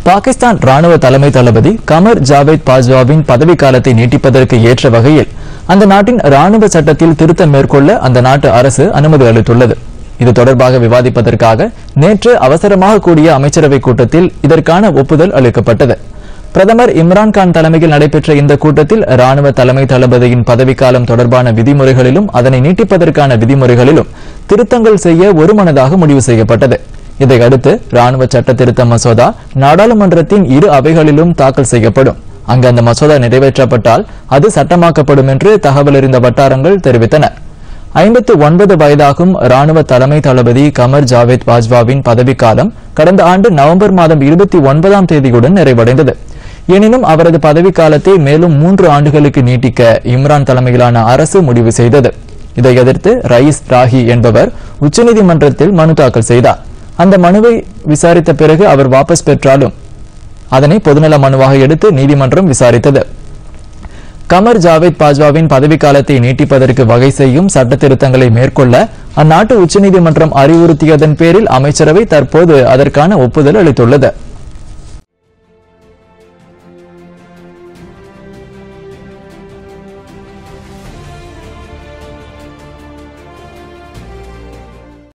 பாகிஸ்தான் ராணுவ தலைமை தளபதி கமர் ஜாவேத் பாஜ்வாவின் பதவிக்காலத்தை நீட்டிப்பதற்கு ஏற்ற வகையில் அந்த நாட்டின் ராணுவ சட்டத்தில் திருத்தம் மேற்கொள்ள அந்த நாட்டு அரசு அனுமதி அளித்துள்ளது இது தொடர்பாக விவாதிப்பதற்காக நேற்று அவசரமாக கூடிய அமைச்சரவை கூட்டத்தில் இதற்கான ஒப்புதல் அளிக்கப்பட்டது பிரதமர் இம்ரான்கான் தலைமையில் நடைபெற்ற இந்த கூட்டத்தில் ராணுவ தலைமை தளபதியின் பதவிக்காலம் தொடர்பான விதிமுறைகளிலும் அதனை நீட்டிப்பதற்கான விதிமுறைகளிலும் திருத்தங்கள் செய்ய ஒருமனதாக முடிவு செய்யப்பட்டது இதையடுத்து ராணுவ சட்ட திருத்த மசோதா நாடாளுமன்றத்தின் இரு அவைகளிலும் தாக்கல் செய்யப்படும் அங்கு அந்த மசோதா நிறைவேற்றப்பட்டால் அது சட்டமாக்கப்படும் என்று தகவல் அறிந்த வட்டாரங்கள் தெரிவித்தன ஐம்பத்து ஒன்பது வயதாகும் ராணுவ தலைமை தளபதி கமர் ஜாவேத் பாஜ்வாவின் பதவிக்காலம் கடந்த ஆண்டு நவம்பர் மாதம் இருபத்தி ஒன்பதாம் தேதியுடன் நிறைவடைந்தது எனினும் அவரது பதவிக்காலத்தை மேலும் மூன்று ஆண்டுகளுக்கு நீட்டிக்க இம்ரான் தலைமையிலான அரசு முடிவு செய்தது இதை எதிர்த்து ரயீஸ் ராஹி என்பவர் உச்சநீதிமன்றத்தில் மனு தாக்கல் செய்தார் அந்த மனுவை விசாரித்த பிறகு அவர் வாபஸ் பெற்றாலும் அதனை பொதுநல மனுவாக எடுத்து நீதிமன்றம் விசாரித்தது கமர் ஜாவேத் பாஜ்வாவின் பதவிக்காலத்தை நீட்டிப்பதற்கு வகை செய்யும் சட்ட திருத்தங்களை மேற்கொள்ள அந்நாட்டு உச்சநீதிமன்றம் அறிவுறுத்தியதன் பேரில் அமைச்சரவை தற்போது அதற்கான ஒப்புதல் அளித்துள்ளது